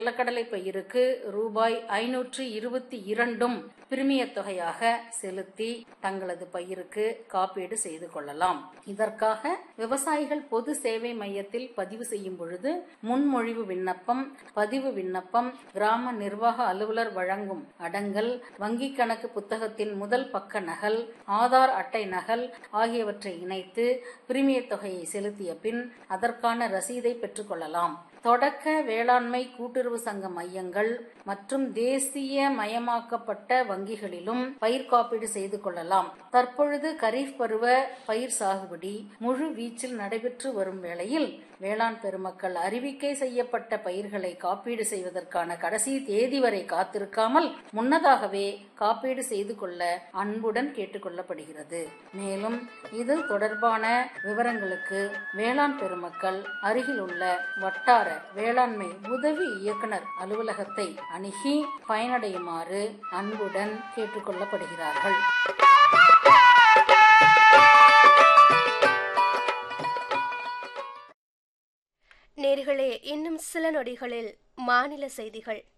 நிலக்கடலை பயிருக்கு ரூபாய் ஐநூற்று இருபத்தி இரண்டும் பிரிமியத் தொகையாக செலுத்தி தங்களது பயிருக்கு காப்பீடு செய்து கொள்ளலாம் இதற்காக விவசாயிகள் பொது சேவை மையத்தில் பதிவு செய்யும் பொழுது முன்மொழிவு விண்ணப்பம் பதிவு விண்ணப்பம் கிராம நிர்வாக அலுவலர் வழங்கும் அடங்கல் வங்கிக் கணக்கு புத்தகத்தின் முதல் பக்க நகல் ஆதார் அட்டை நகல் ஆகியவற்றை இணைத்து பிரிமியத் தொகையை செலுத்திய பின் அதற்கான ரசீதை பெற்றுக்கொள்ளலாம் தொடக்க வேளாண்மை கூட்டுறவு சங்க மையங்கள் மற்றும் தேசிய மயமாக்கப்பட்ட வங்கிகளிலும் பயிர் காப்பீடு செய்து கொள்ளலாம் தற்பொழுது கரீஃப் பருவ பயிர் சாகுபடி முழு வீச்சில் நடைபெற்று வரும் வேளையில் வேளாண் பெருமக்கள் அறிவிக்கை செய்யப்பட்ட பயிர்களை காப்பீடு செய்வதற்கான கடைசி தேதி வரை காத்திருக்காமல் முன்னதாகவே காப்பீடு செய்து கொள்ள அன்புடன் கேட்டுக்கொள்ளப்படுகிறது மேலும் இது தொடர்பான விவரங்களுக்கு வேளாண் பெருமக்கள் அருகில் உள்ள வட்டார வேளாண்மை உதவி இயக்குனர் அலுவலகத்தை அணுகி பயனடையுமாறு அன்புடன் கேட்டுக்கொள்ளப்படுகிறார்கள் நேர்களே இன்னும் சில நொடிகளில் மாநில செய்திகள்